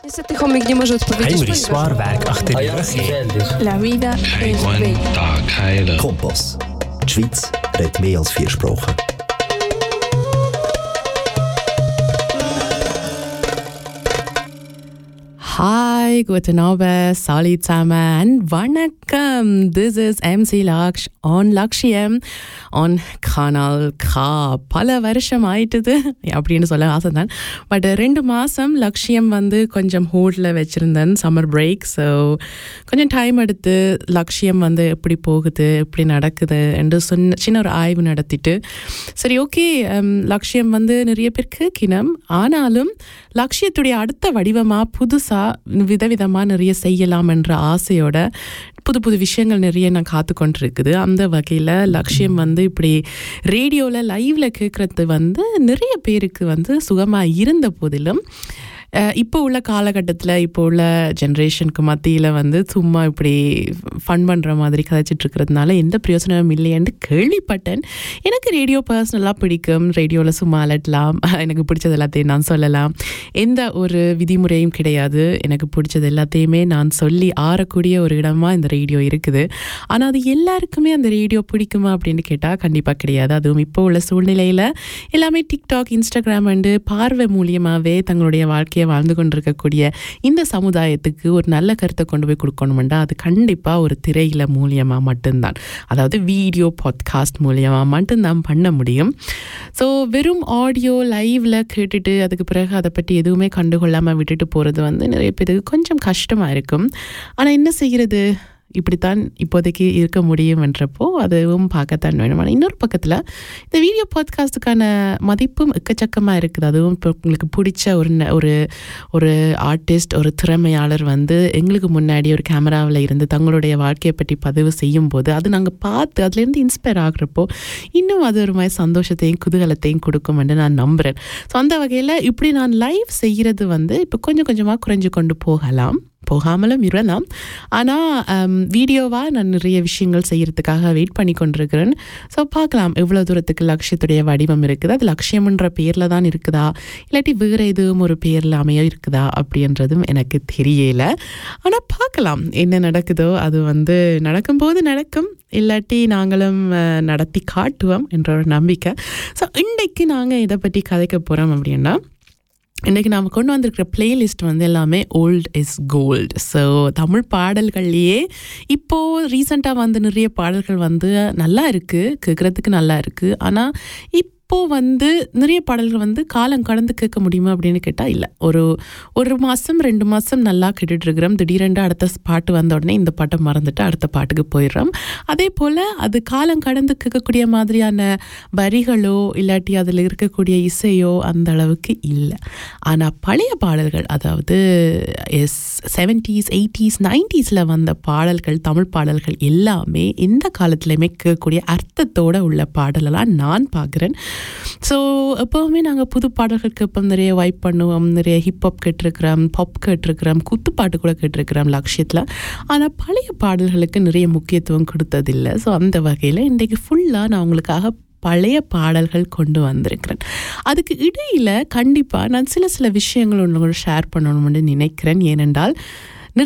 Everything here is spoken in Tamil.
Niestety chomik nie może odpowiedzieć, Henry ponieważ Swarberg achter die Röche. La vida es bella. Tag heilen. Kompass. Die Schweiz redet mehr als vier Sprachen. Hi, guten Abend, Sali zusammen und Vanakkam. This is MC Laksh on Lakshயம் on Kanal K. பல வருஷம் ஆயிட்டுது அப்படின்னு சொல்ல ஆசை தான் பட் ரெண்டு மாதம் லக்ஷியம் வந்து கொஞ்சம் ஹோல்டில் வச்சுருந்தேன் சம்மர் பிரேக் ஸோ கொஞ்சம் டைம் எடுத்து லக்ஷியம் வந்து எப்படி போகுது எப்படி நடக்குது என்று சொன்ன சின்ன ஒரு ஆய்வு நடத்திட்டு சரி ஓகே லக்ஷியம் வந்து நிறைய பேர் கேட்கினம் ஆனாலும் லக்ஷியத்துடைய அடுத்த வடிவமாக புதுசாக விதவிதமாக நிறைய செய்யலாம் என்ற ஆசையோட புது புது விஷயங்கள் நிறைய நான் காத்து கொண்டிருக்குது அந்த வகையில் லக்ஷியம் வந்து இப்படி ரேடியோவில் லைவில் கேட்குறது வந்து நிறைய பேருக்கு வந்து சுகமாக இருந்த போதிலும் அஹ், இப்போ உள்ள காலகட்டத்தில் இப்போ உள்ள ஜென்ரேஷனுக்கு மத்தியில் வந்து சும்மா இப்படி ஃபன் பண்ணுற மாதிரி கதைச்சிட்டு இருக்கிறதுனால எந்த பிரயோசனமும் இல்லையென்று கேள்விப்பட்டேன் எனக்கு ரேடியோ பர்சனலாக பிடிக்கும் ரேடியோவில் சும்மா அலட்டலாம் எனக்கு பிடிச்சது எல்லாத்தையும் நான் சொல்லலாம் எந்த ஒரு விதிமுறையும் கிடையாது எனக்கு பிடிச்சது எல்லாத்தையுமே நான் சொல்லி ஆறக்கூடிய ஒரு இடமா இந்த ரேடியோ இருக்குது ஆனால் அது எல்லாருக்குமே அந்த ரேடியோ பிடிக்குமா அப்படின்னு கேட்டால் கண்டிப்பாக கிடையாது அதுவும் இப்போ உள்ள சூழ்நிலையில் எல்லாமே டிக்டாக் இன்ஸ்டாகிராம் அண்டு பார்வை மூலியமாகவே தங்களுடைய வாழ்க்கையை வாழ்ந்து கொண்டிருக்கக்கூடிய இந்த சமுதாயத்துக்கு ஒரு நல்ல கருத்தை கொண்டு போய் கொடுக்கணுமெண்டா அது கண்டிப்பாக ஒரு திரையில மூலியமாக மட்டும்தான் அதாவது வீடியோ பாட்காஸ்ட் மூலியமாக மட்டும்தான் பண்ண முடியும் ஸோ வெறும் ஆடியோ லைவில் கேட்டுட்டு அதுக்கு பிறகு அதை பற்றி எதுவுமே கண்டுகொள்ளாமல் விட்டுட்டு போகிறது வந்து நிறைய பேருக்கு கொஞ்சம் கஷ்டமாக இருக்கும் ஆனால் என்ன செய்கிறது இப்படித்தான் இப்போதைக்கு இருக்க முடியும் என்றப்போ அதுவும் பார்க்கத்தான் வேணும் ஆனால் இன்னொரு பக்கத்தில் இந்த வீடியோ பாட்காஸ்ட்டுக்கான மதிப்பும் எக்கச்சக்கமாக இருக்குது அதுவும் இப்போ உங்களுக்கு பிடிச்ச ஒரு ந- ஒரு ஒரு ஆர்டிஸ்ட் ஒரு திறமையாளர் வந்து எங்களுக்கு முன்னாடி ஒரு கேமராவில் இருந்து தங்களுடைய வாழ்க்கையை பற்றி பதிவு செய்யும் போது அது நாங்கள் பார்த்து அதுலேருந்து இன்ஸ்பயர் ஆகுறப்போ இன்னும் அது ஒரு மாதிரி சந்தோஷத்தையும் குதூகலத்தையும் கொடுக்கும் என்று நான் நம்புகிறேன் ஸோ அந்த வகையில் இப்படி நான் லைவ் செய்கிறது வந்து இப்போ கொஞ்சம் கொஞ்சமாக குறைஞ்சு கொண்டு போகலாம் போகாமலும் இருக்கலாம் ஆனால் வீடியோவாக நான் நிறைய விஷயங்கள் செய்கிறதுக்காக வெயிட் பண்ணி கொண்டிருக்கிறேன் ஸோ பார்க்கலாம் எவ்வளோ தூரத்துக்கு லட்சியத்துடைய வடிவம் இருக்குது அது லட்சியம்ன்ற பேரில் தான் இருக்குதா இல்லாட்டி வேறு எதுவும் ஒரு பேரில் அமைய இருக்குதா அப்படின்றதும் எனக்கு தெரியல ஆனால் பார்க்கலாம் என்ன நடக்குதோ அது வந்து நடக்கும்போது நடக்கும் இல்லாட்டி நாங்களும் அஹ், நடத்தி காட்டுவோம் என்ற ஒரு நம்பிக்கை ஸோ இன்றைக்கு நாங்கள் இதை பற்றி கதைக்க போகிறோம் அப்படின்னா இன்றைக்கி நாம் கொண்டு வந்திருக்கிற பிளேலிஸ்ட் வந்து எல்லாமே old is gold so Tamil பாடல்கள்லேயே இப்போது ரீசெண்டாக வந்து நிறைய பாடல்கள் வந்து நல்லா இருக்குது கேட்குறதுக்கு நல்லா இருக்குது ஆனால் இப்போது வந்து நிறைய பாடல்கள் வந்து காலம் கடந்து கேட்க முடியுமா அப்படின்னு கேட்டால் இல்லை ஒரு ஒரு மாதம் ரெண்டு மாதம் நல்லா கேட்டுட்டு இருக்கிறோம் திடீரென்று அடுத்த பாட்டு வந்த உடனே இந்த பாட்டை மறந்துட்டு அடுத்த பாட்டுக்கு போயிடுறோம் அதே போல் அது காலம் கடந்து கேட்கக்கூடிய மாதிரியான வரிகளோ இல்லாட்டி அதில் இருக்கக்கூடிய இசையோ அந்த அளவுக்கு இல்லை ஆனால் பழைய பாடல்கள் அதாவது எஸ் செவன்ட்டீஸ் எயிட்டிஸ் நைன்ட்டீஸில் வந்த பாடல்கள் தமிழ் பாடல்கள் எல்லாமே எந்த காலத்துலையுமே கேட்கக்கூடிய அர்த்தத்தோட உள்ள பாடலெல்லாம் நான் பார்க்குறேன் ஸோ எப்போவுமே நாங்கள் புது பாடல்கள் கேட்போம் நிறைய வைப் பண்ணுவோம் நிறைய ஹிப்ஹாப் கேட்டிருக்கிறோம் பாப் கேட்டிருக்கிறோம் குத்துப்பாட்டு கூட கேட்டிருக்கிறோம் லட்சியத்தில் ஆனால் பழைய பாடல்களுக்கு நிறைய முக்கியத்துவம் கொடுத்ததில்லை ஸோ அந்த வகையில் இன்றைக்கு ஃபுல்லாக நான் உங்களுக்காக பழைய பாடல்கள் கொண்டு வந்திருக்கிறேன் அதுக்கு இடையில் கண்டிப்பாக நான் சில சில விஷயங்கள் உங்களோட ஷேர் பண்ணணும்னு நினைக்கிறேன் ஏனென்றால்